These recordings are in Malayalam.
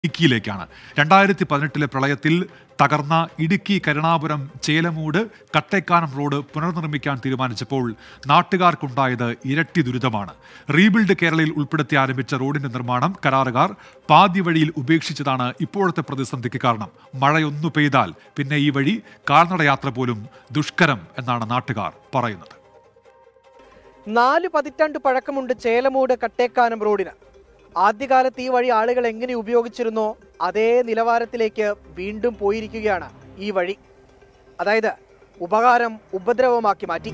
ഇടുക്കിയിലേക്കാണ് രണ്ടായിരത്തി പതിനെട്ടിലെ പ്രളയത്തിൽ തകർന്ന ഇടുക്കി കരുണാപുരം ചേലമൂട് കട്ടേക്കാനം റോഡ് പുനർനിർമ്മിക്കാൻ തീരുമാനിച്ചപ്പോൾ നാട്ടുകാർക്കുണ്ടായത് ഇരട്ടി ദുരിതമാണ് റീബിൽഡ് കേരളയിൽ ഉൾപ്പെടുത്തി ആരംഭിച്ച റോഡിന്റെ നിർമ്മാണം കരാറുകാർ പാതി വഴിയിൽ ഉപേക്ഷിച്ചതാണ് ഇപ്പോഴത്തെ പ്രതിസന്ധിക്ക് കാരണം മഴയൊന്നു പെയ്താൽ പിന്നെ ഈ വഴി കാൽനടയാത്ര പോലും ദുഷ്കരം എന്നാണ് നാട്ടുകാർ പറയുന്നത് നാല് പതിറ്റാണ്ട് പഴക്കമുണ്ട് ചേലമൂട് കട്ടേക്കാനം റോഡിന് ആദ്യകാലത്ത് ഈ വഴി ആളുകൾ എങ്ങനെ ഉപയോഗിച്ചിരുന്നോ അതേ നിലവാരത്തിലേക്ക് വീണ്ടും പോയിരിക്കുകയാണ് ഈ വഴി അതായത് ഉപകാരം ഉപദ്രവമാക്കി മാറ്റി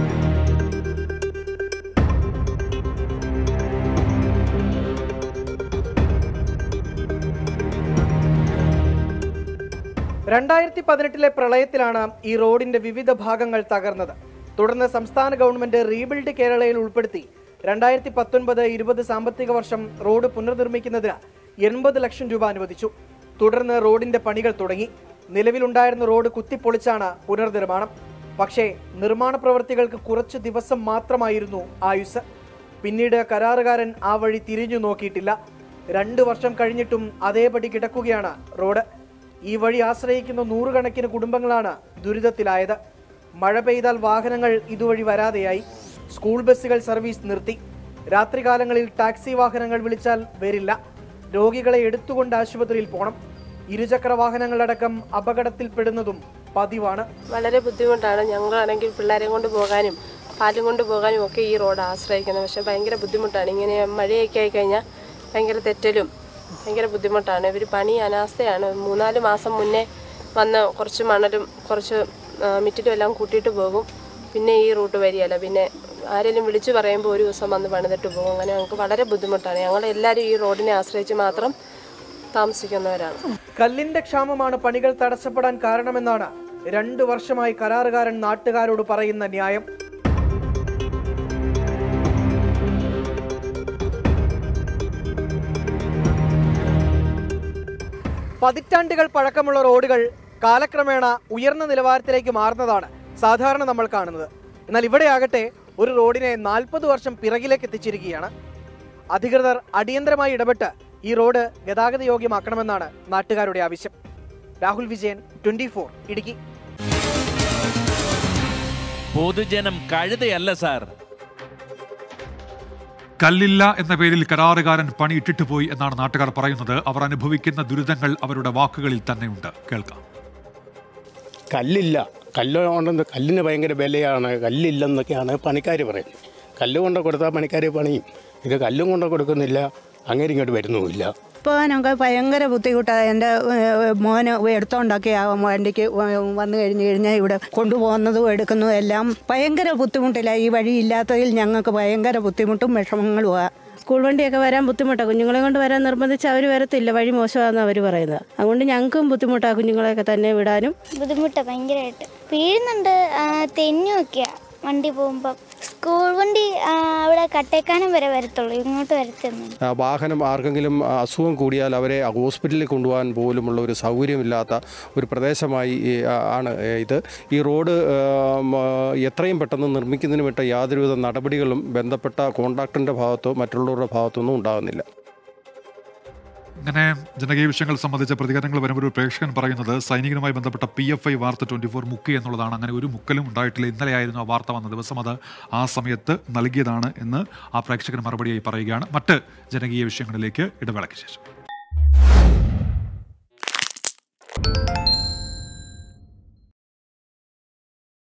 രണ്ടായിരത്തി പതിനെട്ടിലെ പ്രളയത്തിലാണ് ഈ റോഡിന്റെ വിവിധ ഭാഗങ്ങൾ തകർന്നത് തുടർന്ന് സംസ്ഥാന ഗവൺമെന്റ് റീബിൽഡ് കേരളയിൽ ഉൾപ്പെടുത്തി രണ്ടായിരത്തി പത്തൊൻപത് ഇരുപത് സാമ്പത്തിക വർഷം റോഡ് പുനർനിർമ്മിക്കുന്നതിന് എൺപത് ലക്ഷം രൂപ അനുവദിച്ചു തുടർന്ന് റോഡിന്റെ പണികൾ തുടങ്ങി നിലവിലുണ്ടായിരുന്ന റോഡ് കുത്തിപ്പൊളിച്ചാണ് പുനർനിർമ്മാണം പക്ഷേ നിർമ്മാണ പ്രവൃത്തികൾക്ക് കുറച്ച് ദിവസം മാത്രമായിരുന്നു ആയുസ് പിന്നീട് കരാറുകാരൻ ആ വഴി തിരിഞ്ഞു നോക്കിയിട്ടില്ല രണ്ടു വർഷം കഴിഞ്ഞിട്ടും അതേപടി കിടക്കുകയാണ് റോഡ് ഈ വഴി ആശ്രയിക്കുന്ന നൂറുകണക്കിന് കുടുംബങ്ങളാണ് ദുരിതത്തിലായത് മഴ പെയ്താൽ വാഹനങ്ങൾ ഇതുവഴി വരാതെയായി സ്കൂൾ ബസ്സുകൾ സർവീസ് നിർത്തി രാത്രികാലങ്ങളിൽ ടാക്സി വാഹനങ്ങൾ വിളിച്ചാൽ വരില്ല രോഗികളെ എടുത്തുകൊണ്ട് ആശുപത്രിയിൽ പോകണം ഇരുചക്ര വാഹനങ്ങളടക്കം അപകടത്തിൽപ്പെടുന്നതും പതിവാണ് വളരെ ബുദ്ധിമുട്ടാണ് ഞങ്ങളാണെങ്കിൽ പിള്ളേരെ കൊണ്ട് പോകാനും പാലും കൊണ്ട് പോകാനും ഒക്കെ ഈ റോഡ് ആശ്രയിക്കുന്നത് പക്ഷെ ഭയങ്കര ബുദ്ധിമുട്ടാണ് ഇങ്ങനെ മഴയൊക്കെ ആയി കഴിഞ്ഞാൽ ഭയങ്കര തെറ്റലും ഭയങ്കര ബുദ്ധിമുട്ടാണ് ഇവർ പണി അനാസ്ഥയാണ് മൂന്നാല് മാസം മുന്നേ വന്ന് കുറച്ച് മണലും കുറച്ച് ആ, മിറ്റിലും എല്ലാം കൂട്ടിയിട്ട് പോകും പിന്നെ ഈ റൂട്ട് വരികയല്ല പിന്നെ ആരെങ്കിലും വിളിച്ചു പറയുമ്പോൾ ഒരു ദിവസം വന്ന് പണിതിട്ട് പോകും അങ്ങനെ ഞങ്ങൾക്ക് വളരെ ബുദ്ധിമുട്ടാണ് ഞങ്ങളെല്ലാവരും ഈ റോഡിനെ ആശ്രയിച്ച് മാത്രം താമസിക്കുന്നവരാണ് കല്ലിന്റെ ക്ഷാമമാണ് പണികൾ തടസ്സപ്പെടാൻ കാരണമെന്നാണ് രണ്ടു വർഷമായി കരാറുകാരൻ നാട്ടുകാരോട് പറയുന്ന ന്യായം പതിറ്റാണ്ടുകൾ പഴക്കമുള്ള റോഡുകൾ കാലക്രമേണ ഉയർന്ന നിലവാരത്തിലേക്ക് മാറുന്നതാണ് സാധാരണ നമ്മൾ കാണുന്നത് എന്നാൽ ഇവിടെയാകട്ടെ ഒരു റോഡിനെ നാൽപ്പത് വർഷം പിറകിലേക്ക് എത്തിച്ചിരിക്കുകയാണ് അധികൃതർ അടിയന്തരമായി ഇടപെട്ട് ഈ റോഡ് ഗതാഗത യോഗ്യമാക്കണമെന്നാണ് നാട്ടുകാരുടെ ആവശ്യം രാഹുൽ വിജയൻ ട്വന്റി ഇടുക്കി പൊതുജനം കഴുതയല്ല സാർ കല്ലില്ല എന്ന പേരിൽ കരാറുകാരൻ പണി ഇട്ടിട്ട് പോയി എന്നാണ് നാട്ടുകാർ പറയുന്നത് അവർ അനുഭവിക്കുന്ന ദുരിതങ്ങൾ അവരുടെ വാക്കുകളിൽ തന്നെയുണ്ട് കേൾക്കാം കല്ലില്ല കല്ല് കൊണ്ടെന്ന് കല്ലിന് ഭയങ്കര വിലയാണ് കല്ലില്ലെന്നൊക്കെയാണ് പണിക്കാർ പറയുന്നത് കല്ല് കൊണ്ട് കൊടുത്താൽ പണിക്കാർ പണിയും ഇത് കല്ലും കൊണ്ട് കൊടുക്കുന്നില്ല അങ്ങനെ ഇങ്ങോട്ട് വരുന്നുമില്ല ഇപ്പോൾ ഞങ്ങൾക്ക് ഭയങ്കര ബുദ്ധിമുട്ടാണ് എൻ്റെ ഏഹ്, മോന് എടുത്തോണ്ടൊക്കെ ആ വണ്ടിക്ക് വ- വന്നു കഴിഞ്ഞ് കഴിഞ്ഞാൽ ഇവിടെ കൊണ്ടുപോകുന്നതും എടുക്കുന്നതും എല്ലാം ഭയങ്കര ബുദ്ധിമുട്ടില്ല ഈ വഴി ഇല്ലാത്തതിൽ ഞങ്ങൾക്ക് ഭയങ്കര ബുദ്ധിമുട്ടും വിഷമങ്ങളുമാണ് സ്കൂൾ വണ്ടിയൊക്കെ വരാൻ ബുദ്ധിമുട്ടാണ് കുഞ്ഞുങ്ങളെ കൊണ്ട് വരാൻ നിർബന്ധിച്ച് അവർ വരത്തില്ല വഴി മോശമാണെന്ന് അവർ പറയുന്നത് അതുകൊണ്ട് ഞങ്ങൾക്കും ബുദ്ധിമുട്ടാണ് കുഞ്ഞുങ്ങളെയൊക്കെ തന്നെ വിടാനും ബുദ്ധിമുട്ടാണ് ഭയങ്കരമായിട്ട് വീഴുന്നുണ്ട് ആ, തെന്നുമൊക്കെയാ വണ്ടി പോകുമ്പോൾ സ്കൂൾ വണ്ടി ആ, അവിടെ കട്ടേക്കാനം വരെ വരത്തുള്ളൂ ഇങ്ങോട്ട് വരത്തൊന്നും ആ, വാഹനം ആർക്കെങ്കിലും ആ, അസുഖം കൂടിയാൽ അവരെ ഹോസ്പിറ്റലിൽ കൊണ്ടുപോകാൻ പോലുമുള്ള ഒരു സൗകര്യമില്ലാത്ത ഒരു പ്രദേശമായി ഈ, ആ, ആണ് ഏ, ഇത് ഈ റോഡ് ആ, മ, എത്രയും പെട്ടെന്ന് നിർമ്മിക്കുന്നതിന് വേണ്ട യാതൊരുവിധ നടപടികളും ബന്ധപ്പെട്ട കോൺട്രാക്ടറിൻ്റെ ഭാഗത്തോ മറ്റുള്ളവരുടെ ഭാഗത്തോ ഒന്നും ഉണ്ടാകുന്നില്ല ഇങ്ങനെ ജനകീയ വിഷയങ്ങൾ സംബന്ധിച്ച പ്രതികരണങ്ങൾ വരുമ്പോൾ ഒരു പ്രേക്ഷകൻ പറയുന്നത് സൈനികനുമായി ബന്ധപ്പെട്ട പി എഫ് ഐ വാർത്ത ട്വന്റി ഫോർ മുക്കി എന്നുള്ളതാണ് അങ്ങനെ ഒരു മുക്കലും ഉണ്ടായിട്ടില്ല ഇന്നലെയായിരുന്നു ആ വാർത്ത വന്ന ദിവസം അത് ആ സമയത്ത് നൽകിയതാണ് എന്ന് ആ പ്രേക്ഷകൻ മറുപടിയായി പറയുകയാണ് മറ്റ് ജനകീയ വിഷയങ്ങളിലേക്ക് ഇടവേളയ്ക്ക് ശേഷം